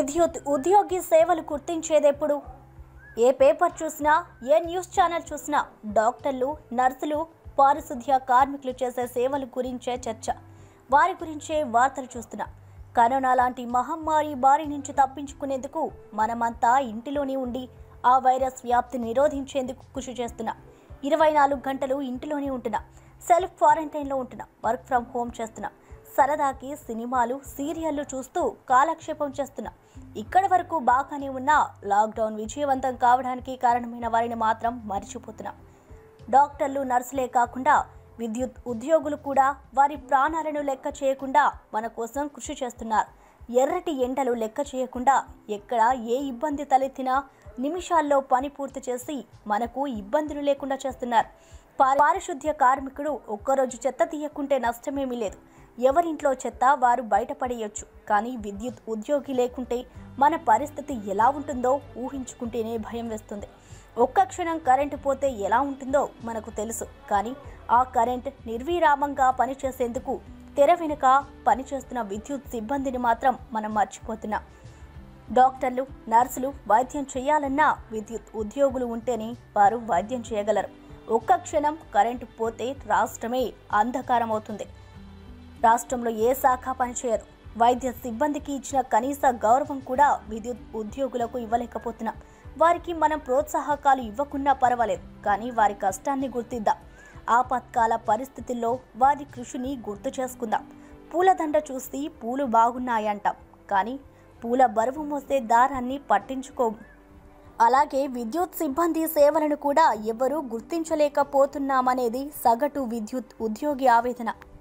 విద్యుత్ ఉద్యోగి సేవలు గుర్తించేదెప్పుడు ఏ పేపర్ చూసినా ఏ న్యూస్ ఛానల్ చూసినా డాక్టర్లు నర్సులు పారిశుద్ధ్య కార్మికులు చేసే సేవల గురించే చర్చ వారి గురించే వార్తలు చూస్తున్నాం కరోనా లాంటి మహమ్మారి బారి నుంచి తప్పించుకునేందుకు మనమంతా ఇంటిలోనే ఉండి ఆ వైరస్ వ్యాప్తి నిరోధించేందుకు కృషి చేస్తున్నాం ఇరవై నాలుగు గంటలు ఇంటిలోనే ఉంటున్నాం సెల్ఫ్ క్వారంటైన్లో ఉంటున్నాం వర్క్ ఫ్రమ్ హోమ్ చేస్తున్నాం సరదాకి సినిమాలు సీరియళ్లు చూస్తూ కాలక్షేపం చేస్తున్నాం ఇక్కడి వరకు బాగానే ఉన్నా లాక్డౌన్ విజయవంతం కావడానికి కారణమైన వారిని మాత్రం మర్చిపోతున్నాం డాక్టర్లు నర్సులే కాకుండా విద్యుత్ ఉద్యోగులు కూడా వారి ప్రాణాలను లెక్క చేయకుండా మన కోసం కృషి చేస్తున్నారు ఎర్రటి ఎండలు లెక్క చేయకుండా ఎక్కడ ఏ ఇబ్బంది తలెత్తినా నిమిషాల్లో పని పూర్తి చేసి మనకు ఇబ్బందులు లేకుండా చేస్తున్నారు పా- పారిశుద్ధ్య కార్మికుడు ఒక్కరోజు చెత్త తీయకుంటే నష్టమేమీ లేదు ఎవరింట్లో చెత్త వారు బయటపడేయొచ్చు కానీ విద్యుత్ ఉద్యోగి లేకుంటే మన పరిస్థితి ఎలా ఉంటుందో ఊహించుకుంటేనే భయం వేస్తుంది ఒక్క క్షణం కరెంటు పోతే ఎలా ఉంటుందో మనకు తెలుసు కానీ ఆ కరెంట్ నిర్విరామంగా పనిచేసేందుకు తెర వెనుక పనిచేస్తున్న విద్యుత్ సిబ్బందిని మాత్రం మనం మర్చిపోతున్నాం డాక్టర్లు నర్సులు వైద్యం చేయాలన్నా విద్యుత్ ఉద్యోగులు ఉంటేనే వారు వైద్యం చేయగలరు ఒక్క క్షణం కరెంటు పోతే రాష్ట్రమే అంధకారం అవుతుంది రాష్ట్రంలో ఏ శాఖ పనిచేయదు వైద్య సిబ్బందికి ఇచ్చిన కనీస గౌరవం కూడా విద్యుత్ ఉద్యోగులకు ఇవ్వలేకపోతున్నాం వారికి మనం ప్రోత్సాహకాలు ఇవ్వకున్నా పర్వాలేదు కానీ వారి కష్టాన్ని గుర్తిద్దాం ఆపత్కాల పరిస్థితుల్లో వారి కృషిని గుర్తు చేసుకుందాం పూలదండ చూసి పూలు బాగున్నాయంటాం కానీ పూల బరువు మోసే దారాన్ని పట్టించుకోము అలాగే విద్యుత్ సిబ్బంది సేవలను కూడా ఎవరూ గుర్తించలేకపోతున్నామనేది సగటు విద్యుత్ ఉద్యోగి ఆవేదన